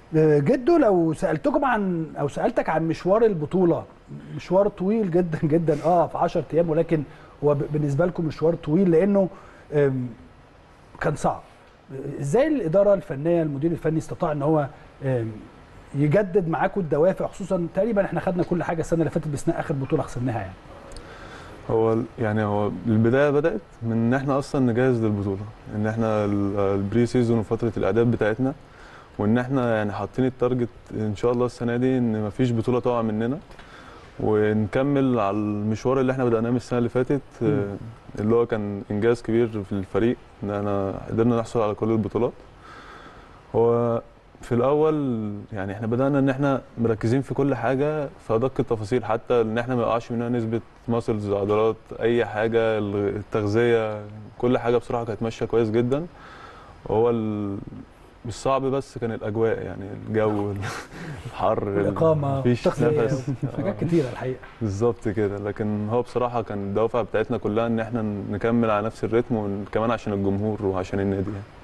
آه، جدو لو سالتكم عن او سالتك عن مشوار البطوله مشوار طويل جدا جدا اه في 10 ايام ولكن هو ب- بالنسبه لكم مشوار طويل لانه آم، كان صعب ازاي الاداره الفنيه المدير الفني استطاع ان هو آم، يجدد معاكم الدوافع خصوصا تقريبا احنا خدنا كل حاجه السنه اللي فاتت باستثناء اخر بطوله خسرناها يعني هو ال- يعني هو البدايه بدات من ان احنا اصلا نجهز للبطوله ان احنا ال- البري سيزون وفتره الاعداد بتاعتنا وان احنا يعني حاطين التارجت ان شاء الله السنه دي ان مفيش بطوله تقع مننا ونكمل على المشوار اللي احنا بدأناه من السنه اللي فاتت آه، اللي هو كان انجاز كبير في الفريق ان احنا قدرنا نحصل على كل البطولات هو في الاول يعني احنا بدأنا ان احنا مركزين في كل حاجه في ادق التفاصيل حتى ان احنا ما يقعش مننا نسبه ماسلز عضلات اي حاجه التغذيه كل حاجه بصراحه كانت ماشيه كويس جدا وهو ال- الصعب بس كان الاجواء يعني الجو الحر الاقامه مفيش التغذية، نفس حاجات آه. كتيره الحقيقه بالظبط كده لكن هو بصراحه كان الدوافع بتاعتنا كلها ان احنا نكمل على نفس الريتم وكمان عشان الجمهور وعشان النادي يعني.